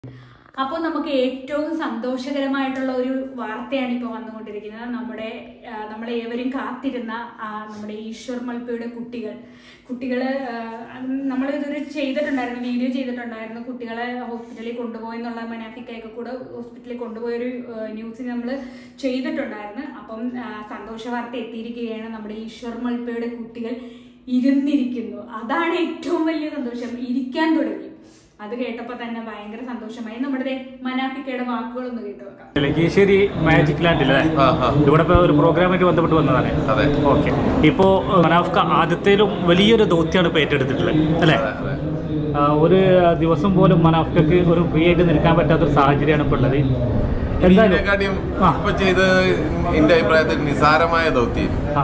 അപ്പോൾ നമുക്ക് ഏറ്റവും സന്തോഷകരമായിട്ടുള്ള ഒരു വാർത്തയാണ് ഇപ്പോൾ വന്നുകൊണ്ടിരിക്കുന്നത് നമ്മുടെ ആ, നമ്മളെ ഏവരും കാത്തിരുന്ന ആ, നമ്മുടെ ഈശ്വർ മൽപ്പയുടെ കുട്ടികൾ കുട്ടികൾ നമ്മൾ ഇതൊരു ചെയ്തിട്ടുണ്ടായിരുന്നു വീഡിയോ ചെയ്തിട്ടുണ്ടായിരുന്നു കുട്ടികളെ ഹോസ്പിറ്റലിൽ കൊണ്ടുപോയി എന്നുള്ള മനാഫിക്കയൊക്കെ കൂടെ ഹോസ്പിറ്റലിൽ കൊണ്ടുപോയ ഒരു ന്യൂസ് നമ്മൾ ചെയ്തിട്ടുണ്ടായിരുന്നു അപ്പം ആ, സന്തോഷ വാർത്ത എത്തിയിരിക്കുകയാണ് നമ്മുടെ ഈശ്വർ മൽപ്പയുടെ കുട്ടികൾ ഇരുന്നിരിക്കുന്നു അതാണ് ഏറ്റവും വലിയ സന്തോഷം ഇരിക്കാൻ തുടങ്ങി അത് കേട്ടപ്പോൾ തന്നെ ഭയങ്കര സന്തോഷമായി നമ്മുടെ ദേ മനാഫിക്കയുടെ വാക്കുകളൊന്ന് കേട്ടു നോക്കാം ലങ്കേശ്വരി മാജിക് ലാൻഡ് അല്ലേ ആ, ആ. ഇവിടെ ഇപ്പോൾ ഒരു പ്രോഗ്രാമായിട്ട് ബന്ധപ്പെട്ട് വന്നതാണ് അതെ ഓക്കെ ഇപ്പോൾ മനാഫ്ക ആദ്യത്തേലും വലിയൊരു ദൗത്യമാണ് ഇപ്പോൾ ഏറ്റെടുത്തിട്ടുള്ളത് അല്ലേ അതെ, അതെ. ആ, ഒരു ദിവസം പോലും മനാഫ്കക്ക് ഒരു ഫ്രീ ആയിട്ട് നിൽക്കാൻ പറ്റാത്തൊരു സാഹചര്യമാണ് ഇപ്പോൾ ഉള്ളത് എന്തായാലും ഇതിനെക്കാട്ടിയും ആ. ഇപ്പൊ ചെയ്ത് എന്റെ അഭിപ്രായത്തിൽ നിസാരമായ ദൗത്യം ആ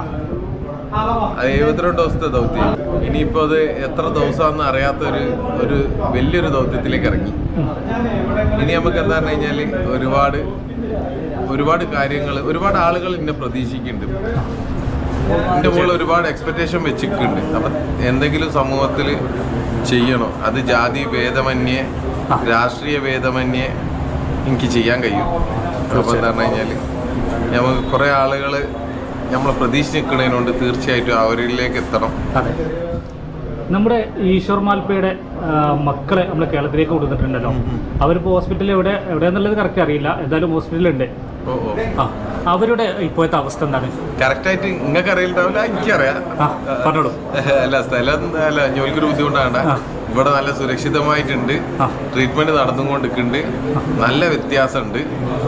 അത് എഴുപത്തിരണ്ട് ദിവസത്തെ ദൗത്യം ഇനിയിപ്പോ അത് എത്ര ദിവസമാണെന്ന് അറിയാത്ത ഒരു ഒരു വലിയൊരു ദൗത്യത്തിലേക്ക് ഇറങ്ങി ഇനി നമുക്ക് എന്താ പറഞ്ഞു കഴിഞ്ഞാല് ഒരുപാട് ഒരുപാട് കാര്യങ്ങൾ ഒരുപാട് ആളുകൾ എന്നെ പ്രതീക്ഷിക്കുന്നുണ്ട് എന്റെ മുകളിൽ ഒരുപാട് എക്സ്പെക്ടേഷൻ വെച്ചിട്ടുണ്ട് അപ്പൊ എന്തെങ്കിലും സമൂഹത്തിൽ ചെയ്യണം അത് ജാതി ഭേദമന്യേ രാഷ്ട്രീയ ഭേദമന്യേ എനിക്ക് ചെയ്യാൻ കഴിയും അപ്പൊ എന്താ പറഞ്ഞു കഴിഞ്ഞാല് നമുക്ക് കുറെ ആളുകൾ നമ്മളെ പ്രതീക്ഷിച്ച് നിൽക്കുന്നതിനോണ്ട് തീർച്ചയായിട്ടും അവരിലേക്ക് എത്തണം അതെ നമ്മുടെ ഈശ്വർ മാൽപ്പയുടെ ആ, മക്കളെ നമ്മൾ കേരളത്തിലേക്ക് കൊടുത്തിട്ടുണ്ടല്ലോ അവരിപ്പോൾ ഹോസ്പിറ്റലിൽ എവിടെ എവിടെയെന്നുള്ളത് കറക്റ്റ് അറിയില്ല എന്തായാലും ഹോസ്പിറ്റലുണ്ട് ഓ ഓ ആ അവരുടെ ഇപ്പോഴത്തെ അവസ്ഥ എന്താണ് കറക്റ്റായിട്ട് നിങ്ങൾക്ക് അറിയില്ലാവില്ല എനിക്കറിയാം ആ പറഞ്ഞോളൂ അല്ല സ്ഥലം അല്ല ജോലിക്കൊരു ബുദ്ധിമുട്ടാണ് ആ. ഇവിടെ നല്ല സുരക്ഷിതമായിട്ടുണ്ട് ആ. ട്രീറ്റ്മെന്റ് നടന്നുകൊണ്ടിരിക്കുന്നുണ്ട് നല്ല വ്യത്യാസമുണ്ട്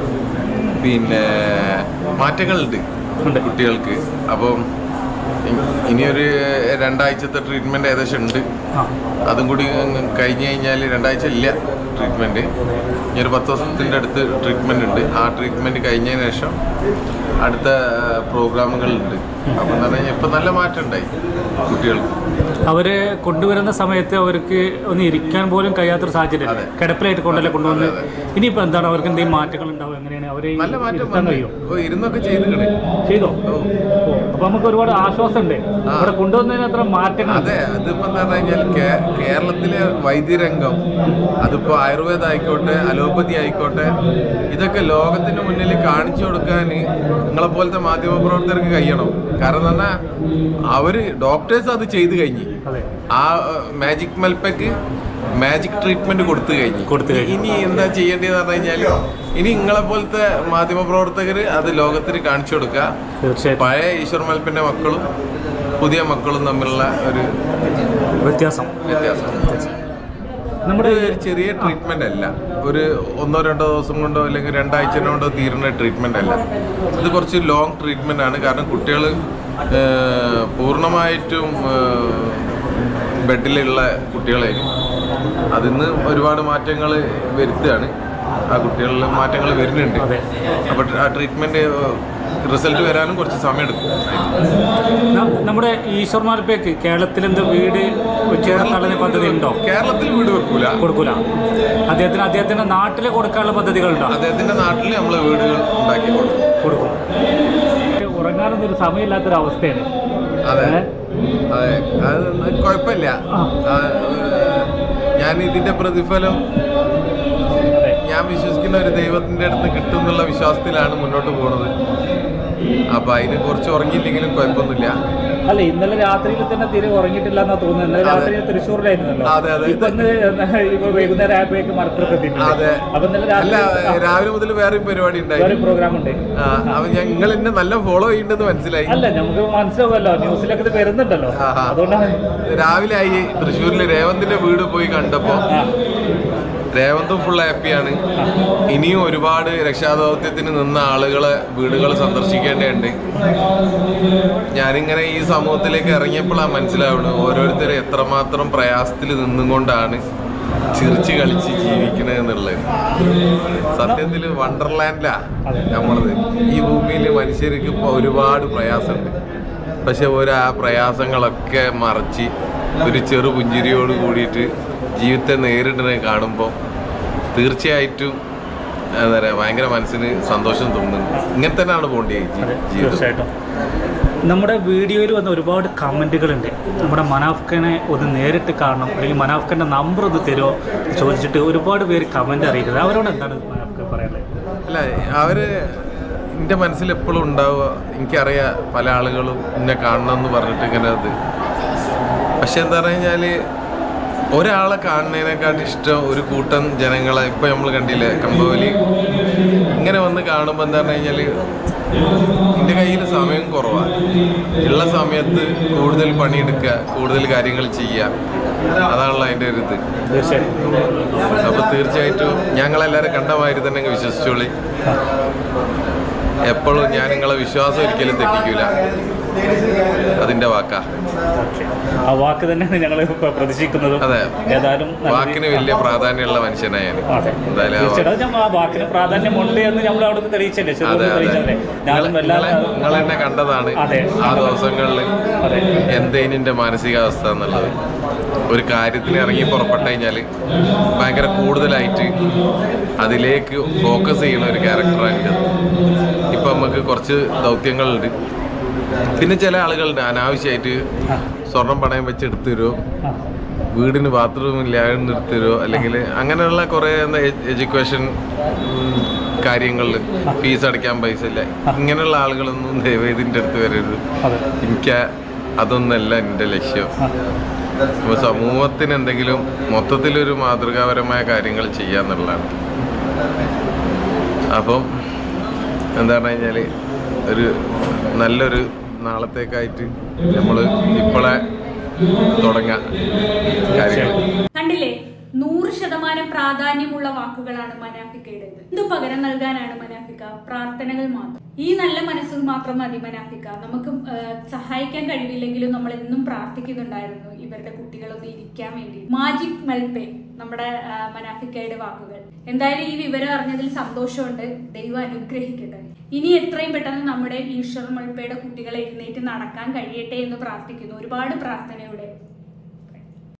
പിന്നെ മാറ്റങ്ങളുണ്ട് ഉണ്ട്. കുട്ടികൾക്ക് അപ്പം ഇ- ഇനിയൊരു രണ്ടാഴ്ചത്തെ ട്രീറ്റ്മെന്റ് ഏകദേശം ഉണ്ട് ആ അതും കൂടി കഴിഞ്ഞ് കഴിഞ്ഞാൽ രണ്ടാഴ്ച ഇല്ല ട്രീറ്റ്മെന്റ് ഇനി ഒരു പത്ത് ദിവസത്തിൻ്റെ അടുത്ത് ട്രീറ്റ്മെന്റ് ഉണ്ട് ആ ട്രീറ്റ്മെന്റ് കഴിഞ്ഞതിന് ശേഷം അടുത്ത പ്രോഗ്രാമുകളുണ്ട് അപ്പം എന്ന് പറഞ്ഞാൽ ഇപ്പം നല്ല മാറ്റം ഉണ്ടായി കുട്ടികൾക്ക് അവരെ കൊണ്ടുവരുന്ന സമയത്ത് അവർക്ക് ഒന്ന് ഇരിക്കാൻ പോലും കഴിയാത്തൊരു സാഹചര്യം അതെ. കിടപ്പിലായിട്ട് കൊണ്ടല്ലേ കൊണ്ടുവന്ന് അതെ, ഇനിയിപ്പോൾ എന്താണ് അവർക്ക് എന്തെങ്കിലും മാറ്റങ്ങൾ ഉണ്ടാവും എങ്ങനെയാണ് അവരെ നല്ല മാറ്റം ഇരുത്താൻ വന്നു. കഴിയും ഓ, ഇരുന്നൊക്കെ ചെയ്തിക്കണേ ചെയ്തോ ഓ. ഓ അപ്പൊ നമുക്ക് ഒരുപാട് ആശ്വാസമുണ്ട് ആ. അവിടെ കൊണ്ടുവന്നതിന് അത്ര മാറ്റങ്ങൾ അതെ അതിപ്പോ എന്താ പറഞ്ഞു കഴിഞ്ഞാൽ കേ- കേരളത്തിലെ വൈദ്യരംഗം അതിപ്പോ ആയുർവേദ ആയിക്കോട്ടെ അലോപ്പതി ആയിക്കോട്ടെ ഇതൊക്കെ ലോകത്തിന് മുന്നിൽ കാണിച്ചു കൊടുക്കാൻ നിങ്ങളെ പോലത്തെ മാധ്യമ പ്രവർത്തകർക്ക് കഴിയണം കാരണം എന്ന് പറഞ്ഞാൽ അവര് ഡോക്ടേഴ്സ് അത് ചെയ്തു കഴിഞ്ഞു അതെ ആ മാജിക് മൽപ്പയ്ക്ക് മാജിക് ട്രീറ്റ്മെന്റ് കൊടുത്തു കഴിഞ്ഞു കൊടുത്തു കഴിഞ്ഞു. ഇനി എന്താ ചെയ്യേണ്ടതെന്ന് പറഞ്ഞു കഴിഞ്ഞാൽ ഇനി നിങ്ങളെ പോലത്തെ മാധ്യമ പ്രവർത്തകർ അത് ലോകത്തിന് കാണിച്ചു കൊടുക്കുക തീർച്ചയായിട്ടും പഴയ ഈശ്വർ മൽപ്പിന്റെ മക്കളും പുതിയ മക്കളും തമ്മിലുള്ള ഒരു വ്യത്യാസം വ്യത്യാസം നമ്മുടെ ഇത് ഒരു ചെറിയ ട്രീറ്റ്മെന്റ് അല്ല ഒരു ഒന്നോ രണ്ടോ ദിവസം കൊണ്ടോ അല്ലെങ്കിൽ രണ്ടാഴ്ച കൊണ്ടോ തീരുന്ന ട്രീറ്റ്മെന്റ് അല്ല ഇത് കുറച്ച് ലോങ് ട്രീറ്റ്മെന്റ് ആണ് കാരണം കുട്ടികൾ പൂർണ്ണമായിട്ടും ബെഡിലുള്ള കുട്ടികളായിരിക്കും അതിന്ന് ഒരുപാട് മാറ്റങ്ങൾ വരുത്തുകയാണ് ആ കുട്ടികളിൽ മാറ്റങ്ങൾ വരുന്നുണ്ട് അതെ. അപ്പോൾ ആ ട്രീറ്റ്മെന്റ് റിസൾട്ട് വരാനും കുറച്ച് സമയം എടുക്കും ന- നമ്മുടെ ഈശ്വർ മാൽപ്പയ്ക്ക് കേരളത്തിൽ എന്ത് വീട് വെച്ച് കൊടുക്കാനുള്ള പദ്ധതി ഉണ്ടോ കേരളത്തിൽ വീട് വെക്കൂല കൊടുക്കൂല അദ്ദേഹത്തിന് അദ്ദേഹത്തിന്റെ നാട്ടിൽ കൊടുക്കാനുള്ള പദ്ധതികളുണ്ടോ അദ്ദേഹത്തിന്റെ നാട്ടിൽ നമ്മൾ വീടുകൾ ഉണ്ടാക്കി കൊടുക്കും കൊടുക്കും ഉറങ്ങാനൊന്നും ഒരു സമയമില്ലാത്തൊരു അവസ്ഥയാണ് അതെ ഏ? അതെ അത് കുഴപ്പമില്ല ആ. ആ, ഏഹ്, ഞാൻ ഇതിന്റെ പ്രതിഫലം അതെ ഞാൻ വിശ്വസിക്കുന്ന ഒരു ദൈവത്തിന്റെ അടുത്ത് കിട്ടും എന്നുള്ള വിശ്വാസത്തിലാണ് മുന്നോട്ട് പോകുന്നത് അപ്പൊ അതിന് കുറച്ച് ഉറങ്ങിയില്ലെങ്കിലും കുഴപ്പമൊന്നുമില്ല അല്ല ഇന്നലെ രാത്രിയിൽ തന്നെ തീരെ ഉറങ്ങിയിട്ടില്ല എന്നാ തോന്നുന്നത് ഇന്നലെ അതെ. രാത്രി തൃശ്ശൂരിലായിരുന്നല്ലോ അതെ, അതെ. ഇപ്പൊ ഇന്ന് ഇപ്പൊ വൈകുന്നേരം ആയപ്പോഴേക്ക് മലപ്പുറത്ത് എത്തിയിട്ടുണ്ട് അതെ അപ്പൊ ഇന്നലെ അല്ല രാത്രി ആ, രാവിലെ മുതൽ വേറെയും പരിപാടി വേറെ ഉണ്ടായിരുന്നു പ്രോഗ്രാം ഉണ്ട് ആ, അപ്പൊ ഞങ്ങൾ എന്നെ നല്ല ഫോളോ ചെയ്യുന്നുണ്ടെന്ന് മനസ്സിലായി അല്ല നമുക്ക് മനസ്സിലാവുമല്ലോ ന്യൂസിലൊക്കെ ഇത് വരുന്നുണ്ടല്ലോ ആ, ആ. അതുകൊണ്ടാണ് രാവിലെ ആയി തൃശ്ശൂരിലെ രേവന്തിന്റെ വീട് പോയി കണ്ടപ്പോ ആ, രേവന്തും ഫുൾ ഹാപ്പിയാണ് ഇനിയും ഒരുപാട് രക്ഷാദൗത്യത്തിന് നിന്ന ആളുകളെ വീടുകൾ സന്ദർശിക്കേണ്ടതുണ്ട് ഞാനിങ്ങനെ ഈ സമൂഹത്തിലേക്ക് ഇറങ്ങിയപ്പോഴാണ് മനസ്സിലാവുന്നത് ഓരോരുത്തരും എത്രമാത്രം പ്രയാസത്തിൽ നിന്നുകൊണ്ടാണ് ചിരിച്ച് കളിച്ച് ജീവിക്കണത് എന്നുള്ളത് സത്യത്തിൽ വണ്ടർലാൻഡിലാ നമ്മളത് ഈ ഭൂമിയിൽ മനുഷ്യർക്ക് ഇപ്പോൾ ഒരുപാട് പ്രയാസമുണ്ട് പക്ഷെ ഒരു ആ പ്രയാസങ്ങളൊക്കെ മറച്ച് ഒരു ചെറു പുഞ്ചിരിയോട് കൂടിയിട്ട് ജീവിതത്തെ നേരിടുന്നത് കാണുമ്പോൾ തീർച്ചയായിട്ടും എന്താ പറയാ ഭയങ്കര മനസ്സിന് സന്തോഷം തോന്നുന്നുണ്ട് ഇങ്ങനെ തന്നെയാണ് പോകേണ്ടത് അതെ ജീവിതം തീർച്ചയായിട്ടും നമ്മുടെ വീഡിയോയിൽ വന്ന ഒരുപാട് കമൻറ്റുകളുണ്ട് നമ്മുടെ മനാഫ്ഖനെ ഒന്ന് നേരിട്ട് കാണണം അല്ലെങ്കിൽ മനാഫ്ഖൻ്റെ നമ്പർ ഒന്ന് തരുമോ ചോദിച്ചിട്ട് ഒരുപാട് പേര് കമൻറ്റ് അറിയിക്കുന്നത് അവരോട് എന്താണ് മനാഫ്ഖ പറയാനുള്ളത് അല്ല അവര് എൻ്റെ മനസ്സിൽ എപ്പോഴും ഉണ്ടാവുക എനിക്കറിയാം പല ആളുകളും എന്നെ കാണണം എന്ന് പറഞ്ഞിട്ട് ഇങ്ങനെ അത് പക്ഷെ എന്താ പറഞ്ഞു കഴിഞ്ഞാല് ഒരാളെ കാണുന്നതിനെക്കാട്ടി ഇഷ്ടം ഒരു കൂട്ടം ജനങ്ങളെ ഇപ്പൊ നമ്മൾ കണ്ടില്ലേ കമ്പവലി ഇങ്ങനെ വന്ന് കാണുമ്പോൾ എന്താ പറഞ്ഞു കഴിഞ്ഞാല് എൻ്റെ കയ്യിൽ സമയം കുറവാണ് ഉള്ള സമയത്ത് കൂടുതൽ പണിയെടുക്കുക കൂടുതൽ കാര്യങ്ങൾ ചെയ്യുക അതാണല്ലോ അതിൻ്റെ ഒരു ഇത് തീർച്ചയായിട്ടും അപ്പൊ തീർച്ചയായിട്ടും ഞങ്ങളെല്ലാവരും കണ്ട മാതിരി തന്നെ അങ്ങ് വിശ്വസിച്ചോളി എപ്പോഴും ഞാൻ നിങ്ങളെ വിശ്വാസം ഒരിക്കലും തെറ്റിക്കൂല അതിന്റെ വാക്കാ ഓക്കെ ആ വാക്ക് തന്നെയാണ് ഞങ്ങൾ പ്രതീക്ഷിക്കുന്നതും അതെ ഏതായാലും നല്ല വാക്കിന് വലിയ പ്രാധാന്യമുള്ള മനുഷ്യനായ ഞാൻ അതെ എന്തായാലും ആ വാക്ക് തീർച്ചയായിട്ടും അത് ഞാൻ ആ വാക്കിന് പ്രാധാന്യമുണ്ട് എന്ന് നമ്മൾ അവിടെ നിന്ന് തെളിയിച്ചല്ലേ അതെ ചെറുപ്പം അതെ തെളിയിച്ചല്ലേ ഞാനും എല്ലാ നിങ്ങൾ എന്നെ കണ്ടതാണ് അതെ. ആ ദിവസങ്ങളിൽ അതെ എന്തേനും എൻ്റെ മാനസികാവസ്ഥ എന്നുള്ളത് ഒരു കാര്യത്തിന് ഇറങ്ങി പുറപ്പെട്ടു കഴിഞ്ഞാൽ ഭയങ്കര കൂടുതലായിട്ട് അതിലേക്ക് ഫോക്കസ് ചെയ്യുന്ന ഒരു ക്യാരക്ടറാണ് എൻ്റെ ഇപ്പം നമുക്ക് കുറച്ച് ദൗത്യങ്ങളുണ്ട് പിന്നെ ചില ആളുകളുണ്ട് അനാവശ്യമായിട്ട് ആ, സ്വർണം പണയം വെച്ച് എടുത്തു തരുമോ ആ, വീടിന് ബാത്റൂം ഇല്ലാതെ എടുത്തു തരുമോ അല്ലെങ്കിൽ അങ്ങനെയുള്ള കുറേ എഡ്യൂക്കേഷൻ കാര്യങ്ങളിൽ ഫീസ് അടയ്ക്കാൻ പൈസ ഇല്ല ഇങ്ങനെയുള്ള ആളുകളൊന്നും ദയവേദിൻ്റെ അടുത്ത് വരരുത് അതെ എനിക്ക് അതൊന്നല്ല എൻ്റെ ലക്ഷ്യം ആ, അപ്പോൾ സമൂഹത്തിന് എന്തെങ്കിലും മൊത്തത്തിലൊരു മാതൃകാപരമായ കാര്യങ്ങൾ ചെയ്യാന്നുള്ളതാണ് അപ്പം എന്താണ് കഴിഞ്ഞാൽ ഒരു നല്ലൊരു നാളത്തേക്കായിട്ട് നമ്മൾ ഇപ്പോഴേ തുടങ്ങാം കാര്യങ്ങൾ കണ്ടില്ലേ നൂറ് ശതമാനം പ്രാധാന്യമുള്ള വാക്കുകളാണ് മനാഫിക്കയുടേത് എന്തു പകരം നൽകാനാണ് മനാഫിക്ക പ്രാർത്ഥനകൾ മാത്രം ഈ നല്ല മനസ്സ് മാത്രം മതി മനാഫിക്ക നമുക്ക് ആ, സഹായിക്കാൻ കഴിവില്ലെങ്കിലും നമ്മൾ എന്നും പ്രാർത്ഥിക്കുന്നുണ്ടായിരുന്നു ഇവരുടെ കുട്ടികളൊന്ന് ഇരിക്കാൻ വേണ്ടി മാജിക് മൽപേ നമ്മുടെ ആ, മനാഫിക്കയുടെ വാക്കുകൾ എന്തായാലും ഈ വിവരം അറിഞ്ഞതിൽ സന്തോഷമുണ്ട് ദൈവം അനുഗ്രഹിക്കട്ടെ ഇനി എത്രയും പെട്ടെന്ന് നമ്മുടെ ഈശ്വർ മൽപ്പയുടെ കുട്ടികളെ എഴുന്നേറ്റ് നടക്കാൻ കഴിയട്ടെ എന്ന് പ്രാർത്ഥിക്കുന്നു ഒരുപാട് പ്രാർത്ഥനയോടെ